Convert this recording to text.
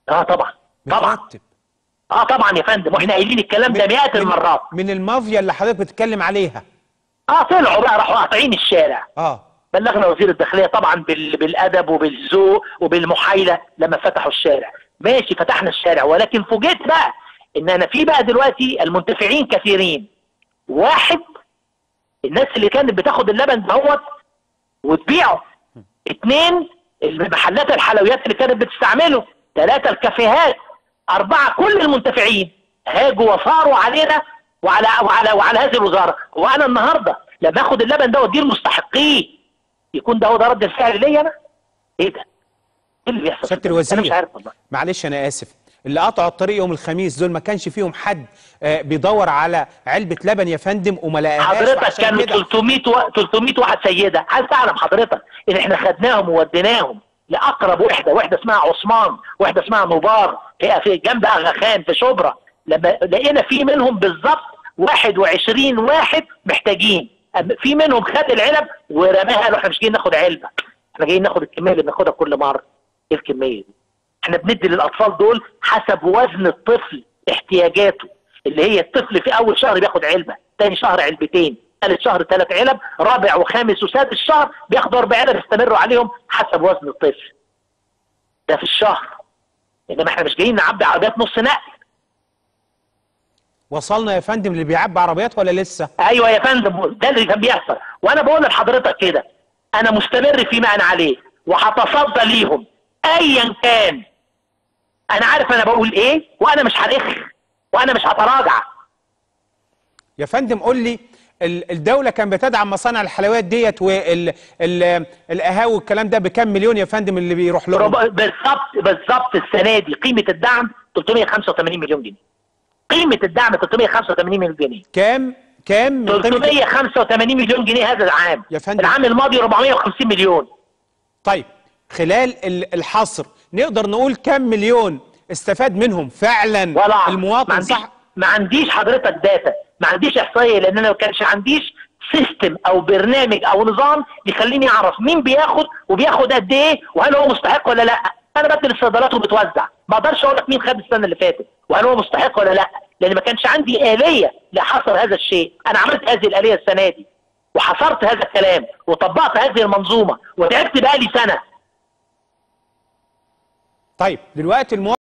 اه طبعا طبعا مترتب اه طبعا يا فندم واحنا قايلين الكلام ده مئات من- المرات من المافيا اللي حضرتك بتتكلم عليها اه طلعوا بقى راحوا قاطعين الشارع اه بلغنا وزير الداخليه طبعا بال... بالادب وبالذوق وبالمحايله لما فتحوا الشارع ماشي فتحنا الشارع ولكن فوجئت بقى ان انا في بقى دلوقتي المنتفعين كثيرين واحد الناس اللي كانت بتاخد اللبن دوت وتبيعه اثنين المحلات الحلويات اللي كانت بتستعمله ثلاثة الكافيهات أربعة كل المنتفعين هاجوا وصاروا علينا وعلى وعلى وعلى هذه الوزارة وأنا النهاردة لما آخد اللبن ده وأديه لمستحقيه يكون ده هو ده رد الفعل ليا أنا؟ إيه ده؟ إيه اللي بيحصل؟ سياده أنا مش الوزير عارف والله معلش انا اسف اللي قطعوا الطريق يوم الخميس دول ما كانش فيهم حد آه، بيدور على علبه لبن يا فندم وما لقاهاش حضرتك وعشان كانوا كده 300 و... 300 واحد سيده عايز تعلم حضرتك ان احنا خدناهم ووديناهم لاقرب وحده وحده اسمها عثمان وحده اسمها نوبار هي في جنب اغا خان في شبرا لما لقينا في منهم بالظبط 21 واحد محتاجين أم- في منهم خد العلب ورماها قالوا احنا مش جايين ناخد علبه احنا جايين ناخد الكميه اللي بناخدها كل مره ايه الكميه دي؟ احنا بندي للاطفال دول حسب وزن الطفل احتياجاته اللي هي الطفل في اول شهر بياخد علبه ثاني شهر علبتين ثالث شهر ثلاث علب رابع وخامس وسادس شهر بياخدوا اربع علب يستمروا عليهم حسب وزن الطفل ده في الشهر انما احنا مش جايين نعبي عربيات نص نقل وصلنا يا فندم اللي بيعبي عربيات ولا لسه ايوه يا فندم ده اللي كان بيحصل وانا بقول لحضرتك كده انا مستمر فيما انا عليه وهتصدى ليهم ايا كان انا عارف انا بقول ايه وانا مش هرخ وانا مش هتراجع يا فندم قول لي ال- الدولة كان بتدعم مصانع الحلويات ديت والقهاوي والكلام ده بكام مليون يا فندم اللي بيروح لهم؟ ربع- بالظبط بالظبط السنه دي قيمه الدعم 385 مليون جنيه قيمه الدعم 385 مليون جنيه كام كام من قيمة 385 مليون جنيه هذا العام يا فندم. العام الماضي 450 مليون طيب خلال ال- الحصر نقدر نقول كام مليون استفاد منهم فعلا ولا أعرف. ما المواطن عنديش صح ما عنديش حضرتك داتا ما عنديش احصائيه لان انا ما كانش عنديش سيستم او برنامج او نظام يخليني اعرف مين بياخد وبياخد قد ايه وهل هو مستحق ولا لا انا بدي للصيدلات وبتوزع ما اقدرش اقول لك مين خد السنه اللي فاتت وهل هو مستحق ولا لا لان ما كانش عندي اليه لحصر هذا الشيء انا عملت هذه الاليه السنه دي وحصرت هذا الكلام وطبقت هذه المنظومه وتعبت بقالي سنه طيب دلوقتي المواطن